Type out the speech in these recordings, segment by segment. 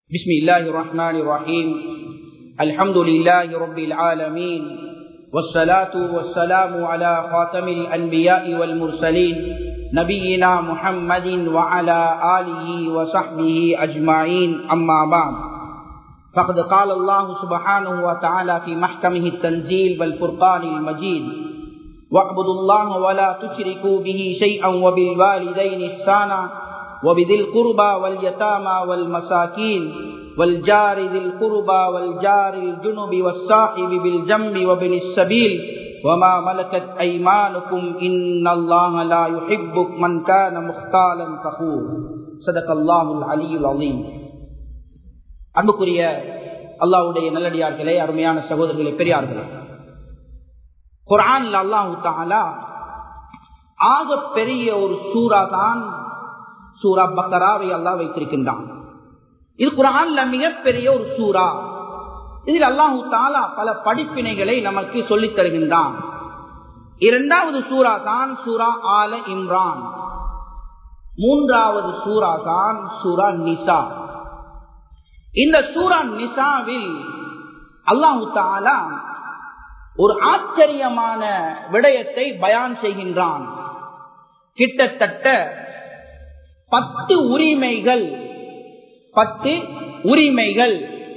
بسم الله الرحمن الرحيم الحمد لله رب العالمين والصلاة والسلام على خاتم الأنبياء والمرسلين نبينا محمد وعلى آله وصحبه أجمعين أما بعد فقد قال الله سبحانه وتعالى في محكمه التنزيل والفرقان المجيد واعبدوا الله ولا تشركوا به شيئا وبالوالدين إحسانا وبذي القربى واليتامى والمساكين والجار ذي القربى والجار الجنب والصاحب بالجنب وابن السبيل وما ملكت أيمانكم إن الله لا يحب من كان مختالا فخور صدق الله العلي العظيم அன்புக்குரிய அல்லாவுடைய நல்லடியார்களே அருமையான சகோதரர்களே பெரியார்களே குரான் அல்லாஹு தாலா ஆக பெரிய ஒரு சூறா தான் சூரா பக்கராவை அல்லா வைத்திருக்கின்றான் இது குரான்ல மிகப்பெரிய ஒரு சூறா இதில் அல்லாஹு தாலா பல படிப்பினைகளை நமக்கு சொல்லித் தருகின்றான் இரண்டாவது சூறா தான் சூரா ஆல இம்ரான் மூன்றாவது சூறா தான் சூரா நிசா இந்த சூரா நிசாவில் அல்லாஹு தாலா ஒரு ஆச்சரியமான விடயத்தை பயான் செய்கின்றான் கிட்டத்தட்ட பத்து உரிமைகள் பத்து உரிமைகள்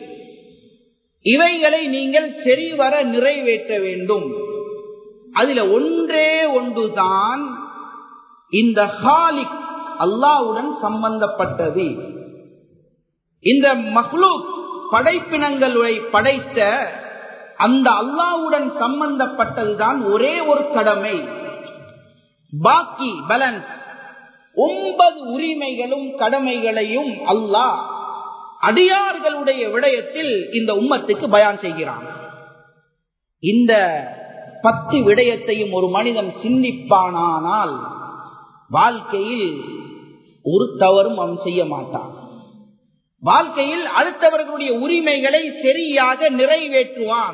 இவைகளை நீங்கள் சரிவர நிறைவேற்ற வேண்டும் அதுல ஒன்றே ஒன்றுதான் இந்த ஹாலிக் அல்லாவுடன் சம்பந்தப்பட்டது இந்த மஹ்லூக் படைப்பினங்களை படைத்த அந்த அல்லாவுடன் சம்பந்தப்பட்டதுதான் ஒரே ஒரு கடமை பாக்கி பேலன்ஸ் ஒன்பது உரிமைகளும் கடமைகளையும் அல்லாஹ் அடியார்களுடைய விடயத்தில் இந்த உம்மத்துக்கு பயான் செய்கிறான் இந்த பத்து விடயத்தையும் ஒரு மனிதன் சிந்திப்பானானால் வாழ்க்கையில் ஒரு தவறும் அவன் செய்ய மாட்டான் வாழ்க்கையில் அடுத்தவர்களுடைய உரிமைகளை சரியாக நிறைவேற்றுவான்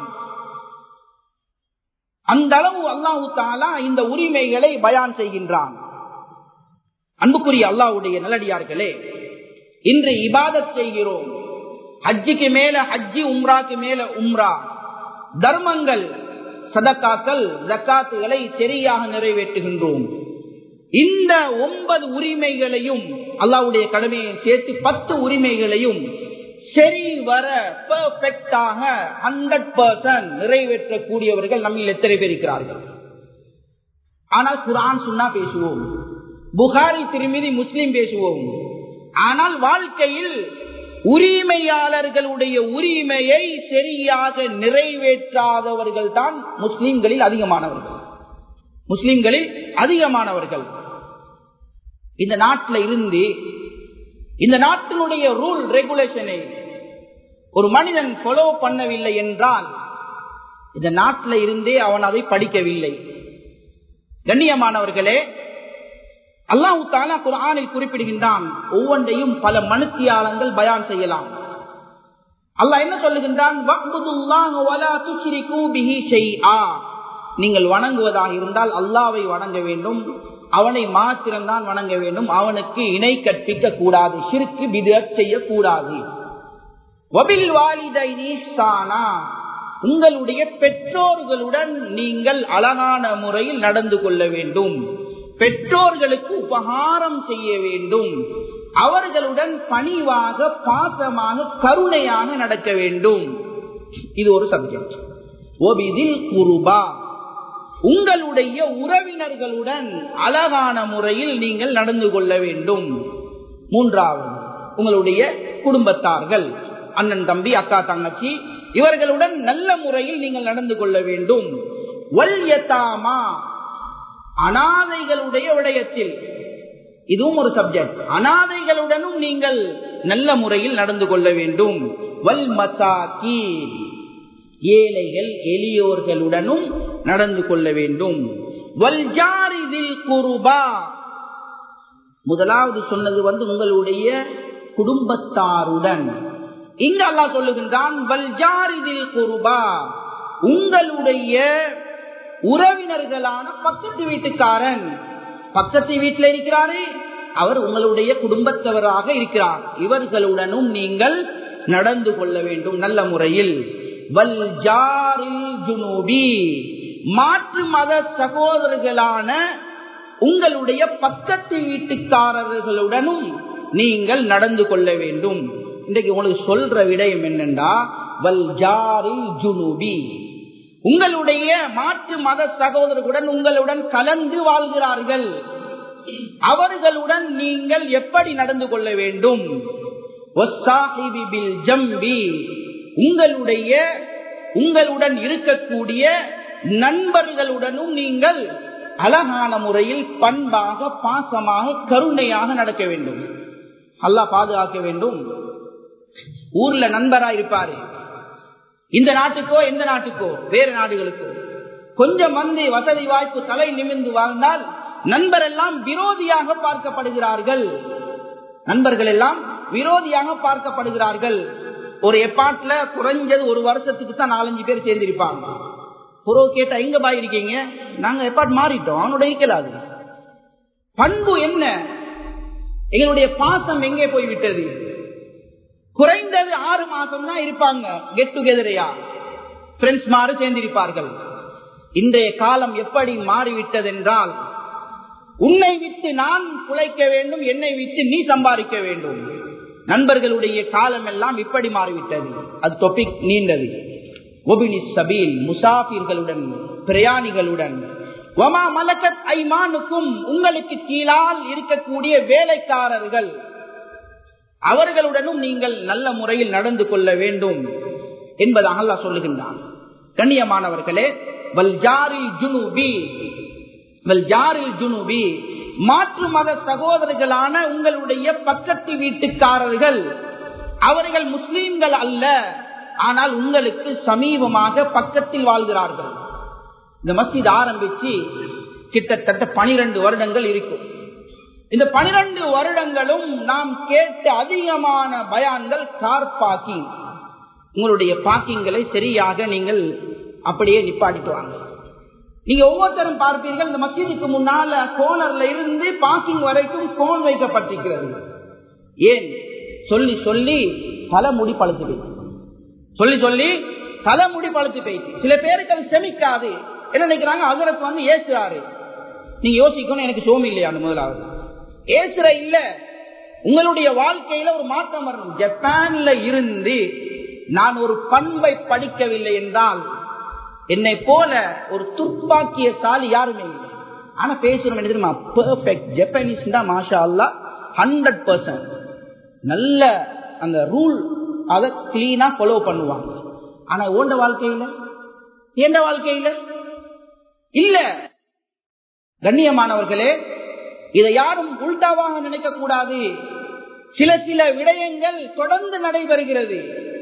அந்த அளவு அல்லாஹு தாலா இந்த உரிமைகளை பயான் செய்கின்றான் அன்புக்குரிய அல்லாவுடைய நல்லடியார்களே இன்று இபாதத் செய்கிறோம் ஹஜ்ஜிக்கு மேல ஹஜ்ஜி உம்ராக்கு மேல உம்ரா தர்மங்கள் சதக்காக்கள் ஜக்காத்துகளை சரியாக நிறைவேற்றுகின்றோம் இந்த ஒன்பது உரிமைகளையும் அல்லாவுடைய கடமையை சேர்த்து பத்து உரிமைகளையும் சரி வர பெர்ஃபெக்டாக ஹண்ட்ரட் பர்சன்ட் நிறைவேற்றக்கூடியவர்கள் நம்மில் எத்தனை பேர் இருக்கிறார்கள் ஆனால் குரான் சொன்னா பேசுவோம் புகாரி திருமிதி முஸ்லிம் பேசுவோம் ஆனால் வாழ்க்கையில் உரிமையாளர்களுடைய உரிமையை சரியாக நிறைவேற்றாதவர்கள் தான் முஸ்லிம்களில் அதிகமானவர்கள் முஸ்லிம்களில் அதிகமானவர்கள் இந்த நாட்டில் இருந்து இந்த நாட்டினுடைய ரூல் ரெகுலேஷனை ஒரு மனிதன் ஃபாலோ பண்ணவில்லை என்றால் இந்த நாட்டில் இருந்தே அவன் அதை படிக்கவில்லை கண்ணியமானவர்களே அல்லாஹு தாலா குரானில் குறிப்பிடுகின்றான் ஒவ்வொன்றையும் பல மனுத்தியாளங்கள் பயான் செய்யலாம் அல்லாஹ் என்ன சொல்லுகின்றான் நீங்கள் வணங்குவதாக இருந்தால் அல்லாவை வணங்க வேண்டும் அவனை மாத்திரம்தான் வணங்க வேண்டும் அவனுக்கு இணை கற்பிக்க கூடாது சிறுக்கு விதத் செய்யக்கூடாது உங்களுடைய பெற்றோர்களுடன் நீங்கள் அழகான முறையில் நடந்து கொள்ள வேண்டும் பெற்றோர்களுக்கு உபகாரம் செய்ய வேண்டும் அவர்களுடன் பணிவாக பாசமாக கருணையாக நடக்க வேண்டும் இது ஒரு சப்ஜெக்ட் ஒபிதில் குருபா உங்களுடைய உறவினர்களுடன் அழகான முறையில் நீங்கள் நடந்து கொள்ள வேண்டும் மூன்றாவது உங்களுடைய குடும்பத்தார்கள் அண்ணன் தம்பி அக்கா தங்கச்சி இவர்களுடன் நல்ல முறையில் நீங்கள் நடந்து கொள்ள வேண்டும் வல்யத்தாமா அனாதைகளுடைய விடயத்தில் இதுவும் ஒரு சப்ஜெக்ட் அனாதைகளுடனும் நீங்கள் நல்ல முறையில் நடந்து கொள்ள வேண்டும் வல் மசாக்கி ஏழைகள் எளியோர்களுடனும் நடந்து கொள்ள வேண்டும் வல்ஜாரிதில் குருபா முதலாவது சொன்னது வந்து உங்களுடைய குடும்பத்தாருடன் இங்க அல்லா சொல்லுகின்றான் வல்ஜாரிதில் குருபா உங்களுடைய உறவினர்களான பக்கத்து வீட்டுக்காரன் பக்கத்து வீட்டில் இருக்கிறாரே அவர் உங்களுடைய குடும்பத்தவராக இருக்கிறார் இவர்களுடனும் நீங்கள் நடந்து கொள்ள வேண்டும் நல்ல முறையில் வல் ஜாரில் ஜுனூபி மாற்று மத சகோதரர்களான உங்களுடைய பக்கத்து வீட்டுக்காரர்களுடனும் நீங்கள் நடந்து கொள்ள வேண்டும் இன்றைக்கு உங்களுக்கு சொல்ற விடயம் என்னண்டா வல் ஜாரில் ஜுனூபி உங்களுடைய மாற்று மத சகோதரர்களுடன் உங்களுடன் கலந்து வாழ்கிறார்கள் அவர்களுடன் நீங்கள் எப்படி நடந்து கொள்ள வேண்டும் உங்களுடைய உங்களுடன் இருக்கக்கூடிய நண்பர்களுடனும் நீங்கள் அழகான முறையில் பண்பாக பாசமாக கருணையாக நடக்க வேண்டும் அல்லாஹ் பாதுகாக்க வேண்டும் ஊர்ல நண்பரா இருப்பாரு இந்த நாட்டுக்கோ எந்த நாட்டுக்கோ வேறு நாடுகளுக்கோ கொஞ்சம் வந்து வசதி வாய்ப்பு தலை நிமிர்ந்து வாழ்ந்தால் நண்பர் எல்லாம் விரோதியாக பார்க்கப்படுகிறார்கள் நண்பர்கள் எல்லாம் விரோதியாக பார்க்கப்படுகிறார்கள் ஒரு எப்பாட்ல குறைஞ்சது ஒரு வருஷத்துக்கு தான் நாலஞ்சு பேர் சேர்ந்திருப்பாங்க புறவு கேட்டா எங்க பாய் இருக்கீங்க நாங்க எப்பாட் மாறிட்டோம் அவனோட இருக்கலாது பண்பு என்ன எங்களுடைய பாசம் எங்கே போய்விட்டது குறைந்தது ஆறு மாசம் தான் இருப்பாங்க கெட் டுகெதரையா பிரெண்ட்ஸ் மாறு சேர்ந்திருப்பார்கள் இன்றைய காலம் எப்படி மாறிவிட்டது என்றால் உன்னை விட்டு நான் குலைக்க வேண்டும் என்னை விட்டு நீ சம்பாதிக்க வேண்டும் நண்பர்களுடைய காலம் எல்லாம் இப்படி மாறிவிட்டது அது தொப்பிக் நீண்டது ஒபினி சபீல் முசாபிர்களுடன் பிரயாணிகளுடன் வமா மலக்கத் ஐமானுக்கும் உங்களுக்கு கீழால் இருக்கக்கூடிய வேலைக்காரர்கள் அவர்களுடனும் நீங்கள் நல்ல முறையில் நடந்து கொள்ள வேண்டும் என்பதாக அல்லாஹ் சொல்லுகின்றான் கண்ணியமானவர்களே வல்ஜாரில் ஜுனுபி வல்ஜாரில் ஜுனுபி மாற்று மத சகோதரர்களான உங்களுடைய பக்கத்து வீட்டுக்காரர்கள் அவர்கள் முஸ்லீம்கள் அல்ல ஆனால் உங்களுக்கு சமீபமாக பக்கத்தில் வாழ்கிறார்கள் இந்த மஸ்ஜித் ஆரம்பிச்சு கிட்டத்தட்ட பனிரெண்டு வருடங்கள் இருக்கும் இந்த பனிரெண்டு வருடங்களும் நாம் கேட்ட அதிகமான பயான்கள் கார் பார்க்கிங் உங்களுடைய பார்க்கிங்களை சரியாக நீங்கள் அப்படியே நிப்பாட்டிட்டு வாங்க நீங்க ஒவ்வொருத்தரும் பார்ப்பீர்கள் இந்த மசீதுக்கு முன்னால கோனர்ல இருந்து பார்க்கிங் வரைக்கும் கோன் வைக்கப்பட்டிருக்கிறது ஏன் சொல்லி சொல்லி தலைமுடி பழுத்து போயிட்டு சொல்லி சொல்லி தலைமுடி பழுத்து போயிட்டு சில பேருக்கு அது செமிக்காது என்ன நினைக்கிறாங்க அதற்கு வந்து ஏசுறாரு நீங்க யோசிக்கணும் எனக்கு சோமி இல்லையான்னு முதலாவது ஏசுற இல்ல உங்களுடைய வாழ்க்கையில ஒரு மாற்றம் வரணும் ஜப்பான்ல இருந்து நான் ஒரு பண்பை படிக்கவில்லை என்றால் என்னை போல ஒரு துப்பாக்கிய சாலி யாருமே இல்லை ஆனா பேசணும் என்ன தெரியுமா பெர்ஃபெக்ட் ஜப்பானீஸ் தான் மாஷா அல்லா ஹண்ட்ரட் பர்சன்ட் நல்ல அந்த ரூல் அதை கிளீனா ஃபாலோ பண்ணுவாங்க ஆனா ஓண்ட வாழ்க்கையில எந்த வாழ்க்கையில இல்ல கண்ணியமானவர்களே இதை யாரும் உள்டாவாக நினைக்க கூடாது சில சில விடயங்கள் தொடர்ந்து நடைபெறுகிறது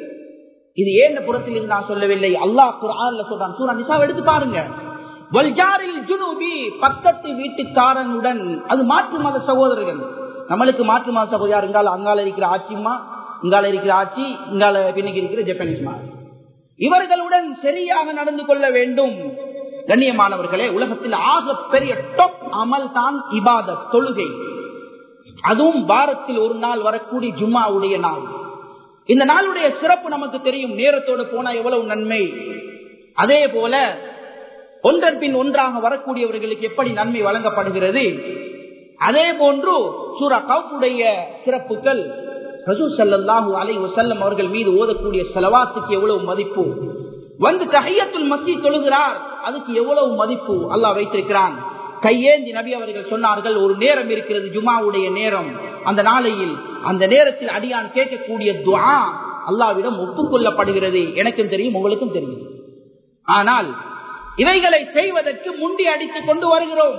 இது ஏன் புறத்தில் நான் சொல்லவில்லை அல்லாஹ் குரான்ல சொல்றான் சூரா நிசா எடுத்து பாருங்க வல்ஜாரில் ஜுனூபி பக்கத்து வீட்டுக்காரனுடன் அது மாற்று மத சகோதரர்கள் நம்மளுக்கு மாற்று மத சகோதரர் இங்கால அங்கால இருக்கிற ஆட்சிமா இங்கால இருக்கிற ஆட்சி இங்கால பின்னுக்கு இருக்கிற ஜப்பானீஸ் மா இவர்களுடன் சரியாக நடந்து கொள்ள வேண்டும் கண்ணியமானவர்களே உலகத்தில் ஆக பெரிய டொப் அமல் தான் இபாதத் தொழுகை அதுவும் வாரத்தில் ஒரு நாள் வரக்கூடிய ஜும்மாவுடைய நாள் இந்த நாளுடைய சிறப்பு நமக்கு தெரியும் நேரத்தோடு போனா எவ்வளவு நன்மை அதே போல ஒன்றன் பின் ஒன்றாக வரக்கூடியவர்களுக்கு எப்படி நன்மை வழங்கப்படுகிறது அதே போன்று சூரா கவுடைய சிறப்புகள் ரசூ சல்லாஹூ அலை வசல்லம் அவர்கள் மீது ஓதக்கூடிய செலவாத்துக்கு எவ்வளவு மதிப்பு வந்து தகையத்துல் மசி தொழுகிறார் அதுக்கு எவ்வளவு மதிப்பு அல்லாஹ் வைத்திருக்கிறான் கையேந்தி நபி அவர்கள் சொன்னார்கள் ஒரு நேரம் இருக்கிறது ஜுமாவுடைய நேரம் அந்த நாளையில் அந்த நேரத்தில் அடியான் கேட்கக்கூடிய துவா அல்லாவிடம் ஒப்புக்கொள்ளப்படுகிறது எனக்கும் தெரியும் உங்களுக்கும் தெரியும் ஆனால் இவைகளை செய்வதற்கு முண்டி அடித்துக் கொண்டு வருகிறோம்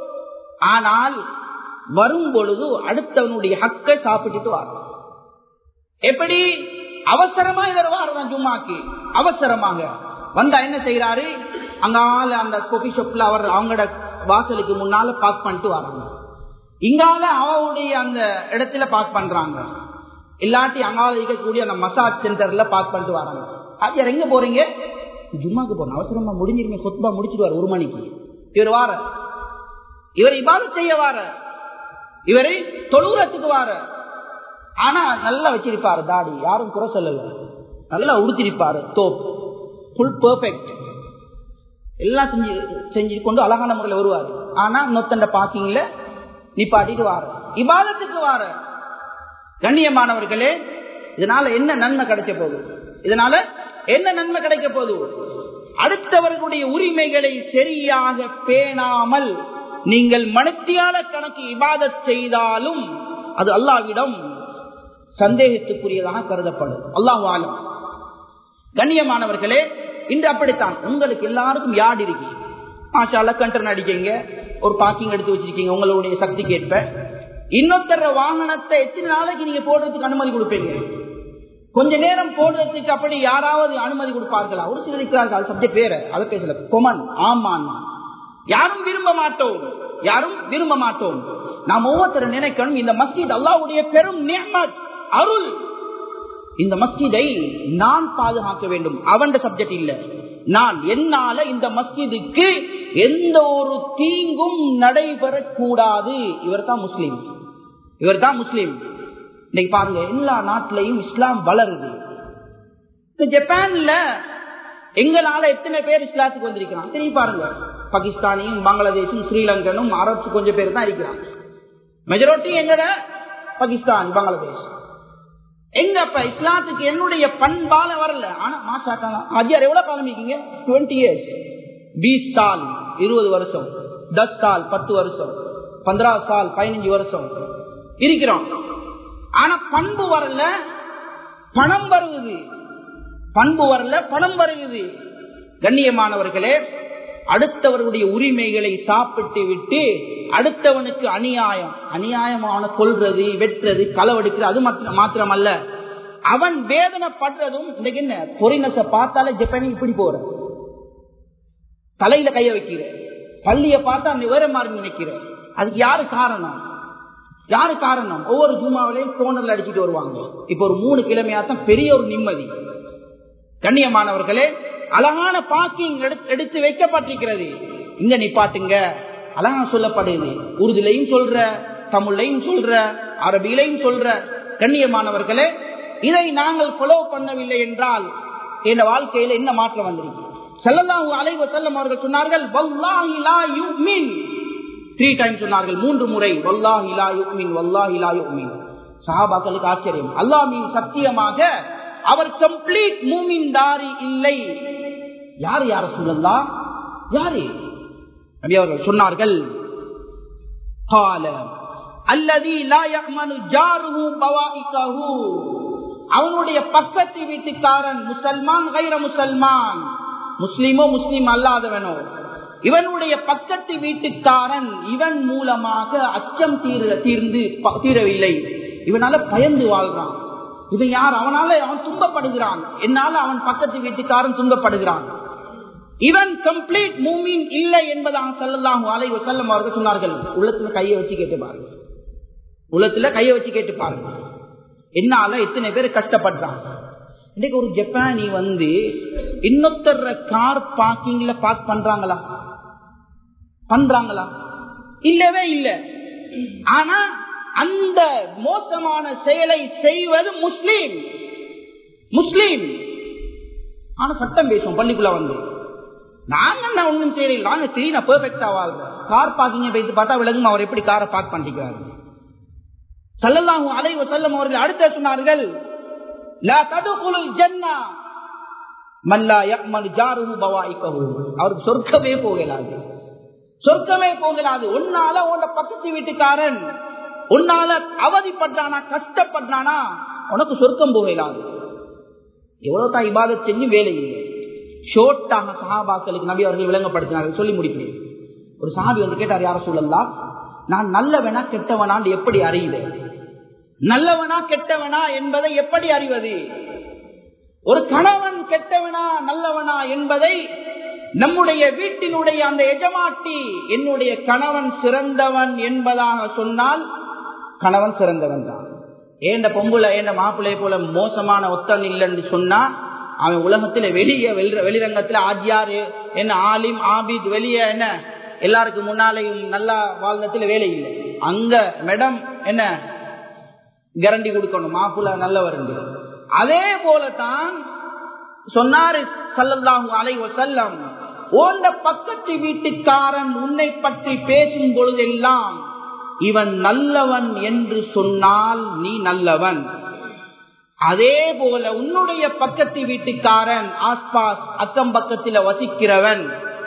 ஆனால் வரும் பொழுது அடுத்தவனுடைய ஹக்கை சாப்பிட்டுட்டு வரோம் எப்படி அவசரமா இதர் வாரதான் ஜும்மாக்கு அவசரமாக வந்தா என்ன செய்யறாரு அங்கால அந்த கோபி ஷாப்ல அவர் அவங்களோட வாசலுக்கு முன்னால பார்க் பண்ணிட்டு வராங்க இங்கால அவருடைய அந்த இடத்துல பார்க் பண்றாங்க இல்லாட்டி அங்கால இருக்கக்கூடிய அந்த மசாஜ் சென்டர்ல பார்க் பண்ணிட்டு வராங்க அது எங்க போறீங்க ஜும்மாக்கு போறோம் அவசரமா முடிஞ்சிருமே சொத்தா முடிச்சிடுவார் ஒரு மணிக்கு இவர் வார இவர் இபாத செய்ய வார இவரை தொழுறத்துக்கு வார ஆனா நல்லா வச்சிருப்பாரு தாடி யாரும் குறை சொல்லல நல்லா உடுத்திருப்பாரு தோப் ஃபுல் பெர்ஃபெக்ட் எல்லாம் செஞ்சு செஞ்சு கொண்டு அழகான முறையில் வருவாரு ஆனா நொத்தண்ட பாக்கிங்ல நிப்பாட்டிட்டு வார இபாதத்துக்கு வார கண்ணியமானவர்களே இதனால என்ன நன்மை கிடைக்க போகுது இதனால என்ன நன்மை கிடைக்க போகுது அடுத்தவர்களுடைய உரிமைகளை சரியாக பேணாமல் நீங்கள் மனத்தியால கணக்கு இபாதத் செய்தாலும் அது அல்லாவிடம் சந்தேகத்துக்குரியதாக கருதப்படும் அல்லாஹ் ஆலம் கண்ணியமானவர்களே இன்று அப்படித்தான் உங்களுக்கு எல்லாருக்கும் யார்டு இருக்கு மாஷால கண்டர் அடிக்கிறீங்க ஒரு பார்க்கிங் எடுத்து வச்சிருக்கீங்க உங்களுடைய சக்திக்கு ஏற்ப இன்னொருத்தர வாகனத்தை எத்தனை நாளைக்கு நீங்க போடுறதுக்கு அனுமதி கொடுப்பீங்க கொஞ்ச நேரம் போடுறதுக்கு அப்படி யாராவது அனுமதி கொடுப்பார்களா ஒரு சிலர் இருக்கிறார்கள் அது சப்ஜெக்ட் வேற அதை பேசல கொமன் ஆமான் யாரும் விரும்ப மாட்டோம் யாரும் விரும்ப மாட்டோம் நாம் ஒவ்வொருத்தரும் நினைக்கணும் இந்த மஸ்ஜித் அல்லாவுடைய பெரும் நியமத் அருள் இந்த மஸ்ஜிதை நான் பாதுகாக்க வேண்டும் அவன் சப்ஜெக்ட் இல்ல நான் என்னால இந்த மஸ்ஜிதுக்கு எந்த ஒரு தீங்கும் நடைபெறக்கூடாது இவர் தான் முஸ்லீம் இவர் தான் முஸ்லீம் இன்னைக்கு பாருங்க எல்லா நாட்டிலையும் இஸ்லாம் வளருது இந்த ஜப்பான்ல எங்களால எத்தனை பேர் இஸ்லாத்துக்கு வந்திருக்கிறான் திரும்பி பாருங்க பாகிஸ்தானியும் பங்களாதேஷும் ஸ்ரீலங்கனும் அரபு கொஞ்சம் பேர் தான் இருக்கிறாங்க மெஜாரிட்டி எங்கட பாகிஸ்தான் பங்களாதேஷ் எங்கப்ப இஸ்லாத்துக்கு என்னுடைய பண்பால வரல ஆனா மாசாக்கலாம் அஜியார் எவ்வளவு காலம் இருக்கீங்க டுவெண்ட்டி இயர்ஸ் பீஸ் சால் இருபது வருஷம் தஸ் சால் பத்து வருஷம் பந்திரா சால் பதினஞ்சு வருஷம் இருக்கிறோம் ஆனா பண்பு வரல பணம் வருவது பண்பு வரல பணம் வருவது கண்ணியமானவர்களே அடுத்தவர்களுடைய உரிமைகளை சாப்பிட்டு விட்டு அடுத்தவனுக்கு அநியாயம் அநியாயமான கொள்றது வெட்டுறது களவெடுக்கிறது அது மாத்திரம் அல்ல அவன் வேதனைப்படுறதும் இன்னைக்கு என்ன பொறினஸ பார்த்தாலே ஜப்பானி இப்படி போற தலையில கைய வைக்கிற பள்ளிய பார்த்தா அந்த வேற மாதிரி நினைக்கிற அதுக்கு யாரு காரணம் யாரு காரணம் ஒவ்வொரு ஜூமாவிலையும் கோனர்ல அடிச்சுட்டு வருவாங்க இப்ப ஒரு மூணு கிழமையாத்தான் பெரிய ஒரு நிம்மதி கண்ணியமானவர்களே அழகான பாக்கிங் எடுத்து வைக்கப்பட்டிருக்கிறது இங்க நிப்பாட்டுங்க அழகா சொல்லப்படுது உருதுலையும் சொல்ற தமிழ்லையும் சொல்ற அரபிலையும் சொல்ற கண்ணியமானவர்களே இதை நாங்கள் ஃபாலோ பண்ணவில்லை என்றால் என் வாழ்க்கையில என்ன மாற்றம் வந்திருக்கு செல்லலாம் அலைவ செல்லம் அவர்கள் சொன்னார்கள் த்ரீ டைம் சொன்னார்கள் மூன்று முறை வல்லாஹி லா யுக்மின் வல்லாஹி லா யுக்மின் சஹாபாக்களுக்கு ஆச்சரியம் அல்லாஹ் மீன் சத்தியமாக அவர் கம்ப்ளீட் மூமின் தாரி இல்லை யார் யார சொல்லலாம் யாரு நபி அவர்கள் சொன்னார்கள் அவனுடைய பக்கத்து வீட்டுக்காரன் முசல்மான் கைர முசல்மான் முஸ்லிமோ முஸ்லிம் அல்லாதவனோ இவனுடைய பக்கத்து வீட்டுக்காரன் இவன் மூலமாக அச்சம் தீர தீர்ந்து தீரவில்லை இவனால பயந்து வாழ்றான் இவன் யார் அவனால அவன் துன்பப்படுகிறான் என்னால அவன் பக்கத்து வீட்டுக்காரன் துன்பப்படுகிறான் இவன் கம்ப்ளீட் மூமின் இல்லை என்பதாக செல்லலாம் அலை செல்லம் அவர்கள் சொன்னார்கள் உள்ளத்துல கையை வச்சு கேட்டு பாருங்க உள்ளத்துல கையை வச்சு கேட்டு பாருங்க என்னால எத்தனை பேர் கஷ்டப்படுறாங்க இன்னைக்கு ஒரு ஜப்பானி வந்து இன்னொத்தர் கார் பார்க்கிங்ல பார்க் பண்றாங்களா பண்றாங்களா இல்லவே இல்லை ஆனா அந்த மோசமான செயலை செய்வது முஸ்லீம் முஸ்லீம் ஆனா சட்டம் பேசுவோம் பள்ளிக்குள்ள வந்து நாங்க என்ன ஒண்ணும் செய்யல நாங்க திடீர்னு பெர்ஃபெக்டா வாழ்றோம் கார் பார்க்கிங்க வைத்து பார்த்தா விலகும் அவர் எப்படி காரை பார்க் பண்ணிக்கிறாரு சல்லல்லாஹு அலைஹி வஸல்லம் அவர்கள் அடுத்த சொன்னார்கள் லா ததுகுலுல் ஜன்னா மன் லா யஅமல் ஜாருஹு பவாயிகஹு அவருக்கு சொர்க்கமே போகலாது சொர்க்கமே போகலாது உன்னால உன்னோட பக்கத்து வீட்டுக்காரன் உன்னால அவதிப்படுறானா கஷ்டப்படுறானா உனக்கு சொர்க்கம் போகலாது எவ்வளவு தான் இபாதத் செஞ்சு வேலை இல்லை ஷோட்டாக சஹாபாக்களுக்கு நபி அவர்கள் விளங்கப்படுத்தினார்கள் சொல்லி முடிக்கிறேன் ஒரு சஹாபி வந்து கேட்டார் யார சொல்லலாம் நான் நல்லவனா கெட்டவனான்னு எப்படி அறியுது நல்லவனா கெட்டவனா என்பதை எப்படி அறிவது ஒரு கணவன் கெட்டவனா நல்லவனா என்பதை நம்முடைய வீட்டினுடைய அந்த எஜமாட்டி என்னுடைய கணவன் சிறந்தவன் என்பதாக சொன்னால் கணவன் சிறந்தவன் தான் ஏண்ட பொம்புல ஏண்ட மாப்பிள்ளை போல மோசமான ஒத்தன் இல்லைன்னு சொன்னா அவன் உலகத்துல வெளியே வெளிரங்கத்துல ஆஜியாரு என்ன ஆலிம் ஆபித் வெளியே என்ன எல்லாருக்கும் முன்னாலேயும் நல்லா வாழ்ந்ததுல வேலை இல்லை அங்க மேடம் என்ன கேரண்டி கொடுக்கணும் மாப்பிள்ள நல்லவர் அதே போலதான் சொன்னாரு சல்லல்லாஹு அலைஹி வஸல்லம் ஓண்ட பக்கத்து வீட்டுக்காரன் உன்னை பற்றி பேசும் பொழுதெல்லாம் இவன் நல்லவன் என்று சொன்னால் நீ நல்லவன் அதே போல உன்னுடைய பக்கத்து வீட்டுக்காரன் ஆஸ்பாஸ் அக்கம் பக்கத்தில் வசிக்கிறவன்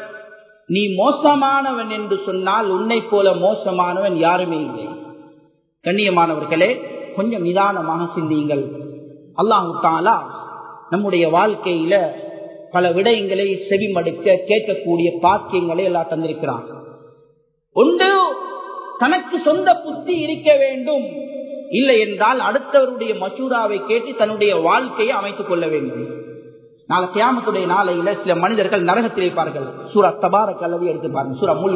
நீ மோசமானவன் என்று சொன்னால் உன்னை போல மோசமானவன் யாருமே இல்லை கண்ணியமானவர்களே கொஞ்சம் நிதானமாக சிந்தியுங்கள் அல்லாஹு தாலா நம்முடைய வாழ்க்கையில பல விடயங்களை செவிமடுக்க கேட்கக்கூடிய பாக்கியங்களை எல்லாம் தந்திருக்கிறான் ஒன்று தனக்கு சொந்த புத்தி இருக்க வேண்டும் இல்லை என்றால் அடுத்தவருடைய மசூராவை கேட்டு தன்னுடைய வாழ்க்கையை அமைத்துக் கொள்ள வேண்டும் நாளை கியாமத்துடைய நாளையில சில மனிதர்கள் நரகத்தில் இருப்பார்கள் சூரா தபார கலவி எடுத்து பாருங்க சூரா முல்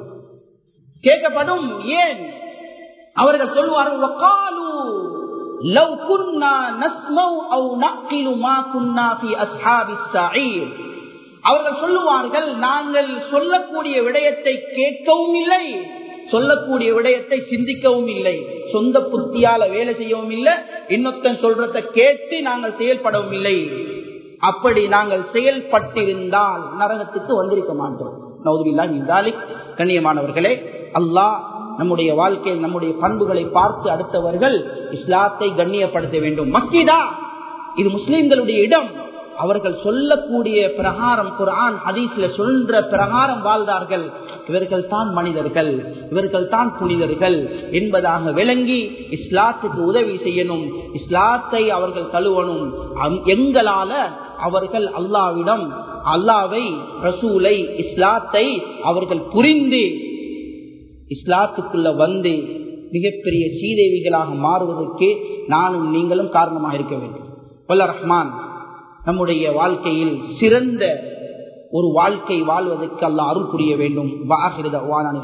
கேட்கப்படும் ஏன் அவர்கள் சொல்வார்கள் வக்காலு லவ் குன்னா நஸ்மவ் அவ் நக்கிலு மா குன்னா ஃபி அஸ்ஹாபிஸ் ஸஈர் அவர்கள் சொல்லுவார்கள் நாங்கள் சொல்லக்கூடிய விடயத்தை கேட்கவும் இல்லை சொல்லக்கூடிய விடயத்தை சிந்திக்கவும் இல்லை சொந்த புத்தியால வேலை செய்யவும் இல்லை இன்னொத்தன் சொல்றத கேட்டு நாங்கள் செயல்படவும் இல்லை அப்படி நாங்கள் செயல்பட்டிருந்தால் நரகத்துக்கு வந்திருக்க மாட்டோம் நௌதுபில்லா இந்தாலி கண்ணியமானவர்களே அல்லாஹ் நம்முடைய வாழ்க்கையில் நம்முடைய பண்புகளை பார்த்து அடுத்தவர்கள் இஸ்லாத்தை கண்ணியப்படுத்த வேண்டும் மக்கிதா இது முஸ்லிம்களுடைய இடம் அவர்கள் சொல்லக்கூடிய பிரகாரம் குரான் ஹதீஸ்ல சொல்ற பிரகாரம் வாழ்ந்தார்கள் இவர்கள் தான் மனிதர்கள் இவர்கள் தான் புனிதர்கள் என்பதாக விளங்கி இஸ்லாத்துக்கு உதவி செய்யணும் இஸ்லாத்தை அவர்கள் தழுவணும் எங்களால அவர்கள் அல்லாவிடம் அல்லாவை ரசூலை இஸ்லாத்தை அவர்கள் புரிந்து இஸ்லாத்துக்குள்ள வந்து மிகப்பெரிய சீதேவிகளாக மாறுவதற்கு நானும் நீங்களும் காரணமாக இருக்க வேண்டும் வல்ல ரஹ்மான் நம்முடைய வாழ்க்கையில் சிறந்த ஒரு வாழ்க்கை வாழ்வதற்கு அல்ல அருள் புரிய வேண்டும் வாகிருத வானான